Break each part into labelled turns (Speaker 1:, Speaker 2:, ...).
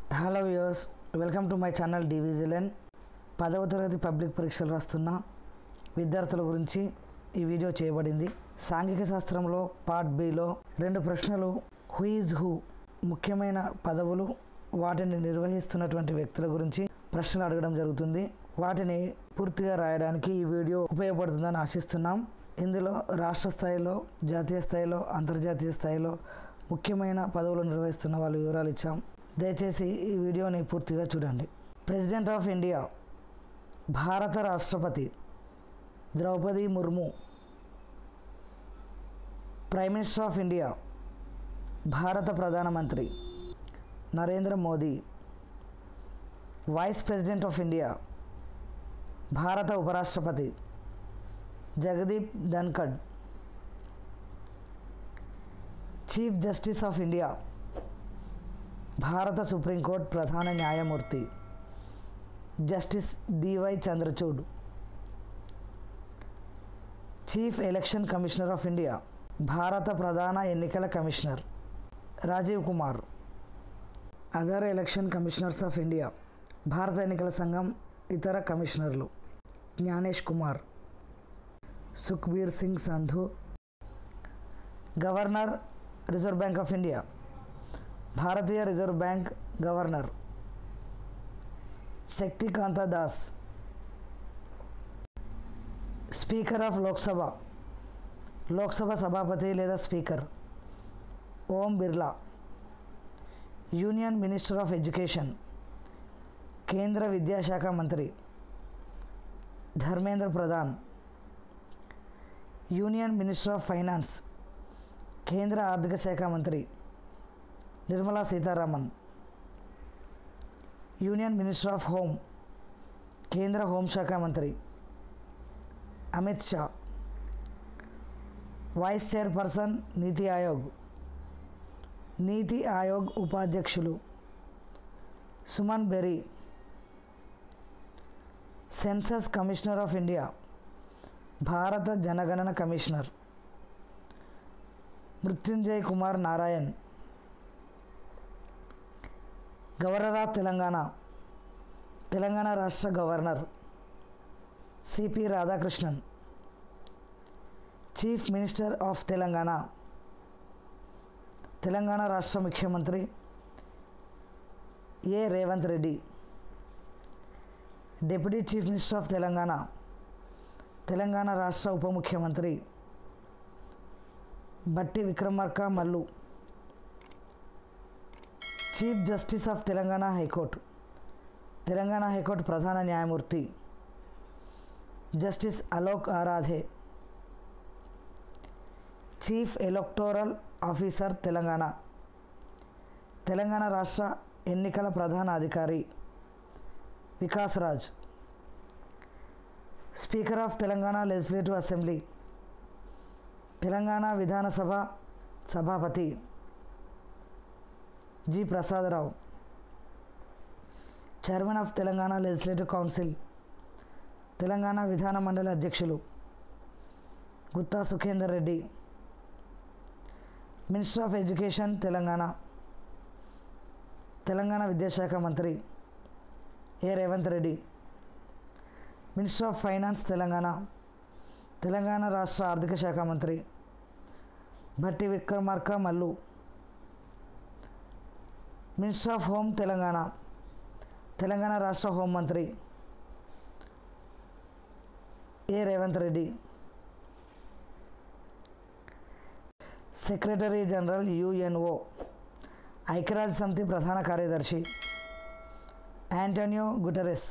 Speaker 1: hello views welcome to my channel డివిజిలెన్ పదవ తరగతి పబ్లిక్ పరీక్షలు రాస్తున్న విద్యార్థుల గురించి ఈ వీడియో చేయబడింది సాంఘిక శాస్త్రంలో పార్ట్ బిలో రెండు ప్రశ్నలు హూ ఈజ్ హూ ముఖ్యమైన పదవులు వాటిని నిర్వహిస్తున్నటువంటి వ్యక్తుల గురించి ప్రశ్నలు అడగడం జరుగుతుంది వాటిని పూర్తిగా రాయడానికి ఈ వీడియో ఉపయోగపడుతుందని ఆశిస్తున్నాం ఇందులో రాష్ట్ర స్థాయిలో జాతీయ స్థాయిలో అంతర్జాతీయ స్థాయిలో ముఖ్యమైన పదవులు నిర్వహిస్తున్న వాళ్ళ వివరాలు ఇచ్చాం దయచేసి ఈ వీడియోని పూర్తిగా చూడండి ప్రెసిడెంట్ ఆఫ్ ఇండియా భారత రాష్ట్రపతి Droupadi Murmu prime minister of India భారత ప్రధానమంత్రి Narendra Modi vice president of India భారత ఉపరాష్ట్రపతి Jagdeep Dhankhar chief justice of India భారత సుప్రీంకోర్టు ప్రధాన న్యాయమూర్తి justice D Y Chandrachud chief election commissioner of India భారత ప్రధాన ఎన్నికల కమిషనర్ Rajiv Kumar other election commissioners of India భారత ఎన్నికల సంఘం ఇతర కమిషనర్లు Gyanesh Kumar Sukhbir Singh Sandhu governor reserve bank of India భారతీయ reserve bank governor Shaktikanta Das speaker of Lok Sabha Lok Sabha సభాపతి లేదా speaker Om Birla union minister of education కేంద్ర విద్యాశాఖ మంత్రి Dharmendra Pradhan union minister of finance కేంద్ర ఆర్థిక శాఖ మంత్రి Nirmala Sitharaman union minister of home కేంద్ర హోంశాఖ మంత్రి అమిత్ షా వైస్ చైర్పర్సన్ నీతి ఆయోగ్ నీతి ఆయోగ్ ఉపాధ్యక్షులు Suman Bery census commissioner of India భారత జనగణన కమిషనర్ మృత్యుంజయ్ కుమార్ నారాయణ్ గవర్నర్ ఆఫ్ తెలంగాణ తెలంగాణ రాష్ట్ర గవర్నర్ C P Radhakrishnan chief minister of Telangana Telangana రాష్ట్ర ముఖ్యమంత్రి A Revanth Reddy deputy chief minister of Telangana Telangana రాష్ట్ర ఉప ముఖ్యమంత్రి Bhatti Vikramarka Mallu chief justice of Telangana high court Telangana high court ప్రధాన న్యాయమూర్తి justice Alok Aradhe chief electoral officer Telangana Telangana రాష్ట్ర ఎన్నికల ప్రధాన అధికారి Vikas Raj speaker of Telangana legislative assembly Telangana Vidhan Sabha సభాపతి G Prasada Rao chairman of Telangana legislative council Telangana Vidhan Mandali అధ్యక్షులు Gutha Sukender Reddy minister of education Telangana Telangana విద్యాశాఖ మంత్రి A Revanth Reddy minister of finance Telangana Telangana రాష్ట్ర ఆర్థిక శాఖ మంత్రి Bhatti Vikramarka Mallu minister of home Telangana Telangana రాష్ట్ర హోంమంత్రి A Revanth Reddy secretary general U N O ఐక్యరాజ్య సమితి ప్రధాన కార్యదర్శి Antonio Guterres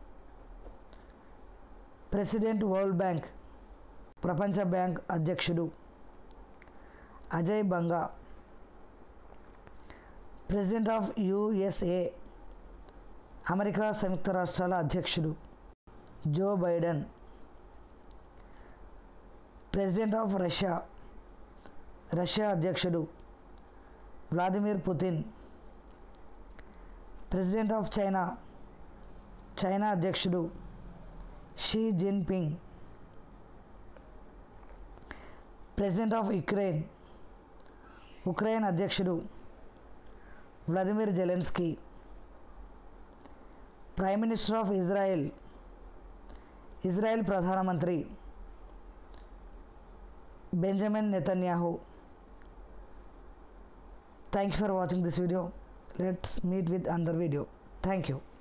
Speaker 1: president world bank ప్రపంచ బ్యాంక్ అధ్యక్షుడు Ajay బంగా president of U S A America సంయుక్త రాష్ట్రాల అధ్యక్షుడు Joe Biden president of Russia Russia అధ్యక్షుడు Vladimir Putin president of China China అధ్యక్షుడు Xi Jinping president of Ukraine Ukraine అధ్యక్షుడు Vladimir Zelensky prime minister of Israel Israel ప్రధానమంత్రి Benjamin Netanyahu thank you for watching this video let's meet with another video thank you